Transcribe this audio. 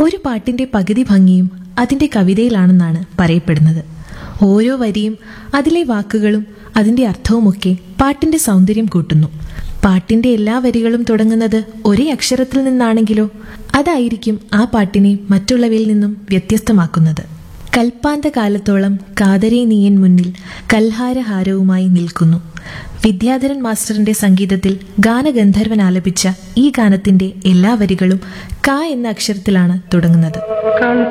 ഒരു പാട്ടിന്റെ പകുതി ഭംഗിയും അതിന്റെ കവിതയിലാണെന്നാണ് പറയപ്പെടുന്നത് ഓരോ വരിയും അതിലെ വാക്കുകളും അതിന്റെ അർത്ഥവുമൊക്കെ പാട്ടിന്റെ സൗന്ദര്യം കൂട്ടുന്നു പാട്ടിന്റെ എല്ലാ വരികളും തുടങ്ങുന്നത് ഒരേ അക്ഷരത്തിൽ നിന്നാണെങ്കിലോ അതായിരിക്കും ആ പാട്ടിനെ മറ്റുള്ളവയിൽ നിന്നും വ്യത്യസ്തമാക്കുന്നത് കൽപ്പാന്ത കാലത്തോളം കാതരേ നീയൻ മുന്നിൽ കൽഹാരഹാരവുമായി നിൽക്കുന്നു വിദ്യാധരൻ മാസ്റ്ററിന്റെ സംഗീതത്തിൽ ഗാനഗന്ധർവൻ ആലപിച്ച ഈ ഗാനത്തിന്റെ എല്ലാ വരികളും ക എന്ന അക്ഷരത്തിലാണ് തുടങ്ങുന്നത്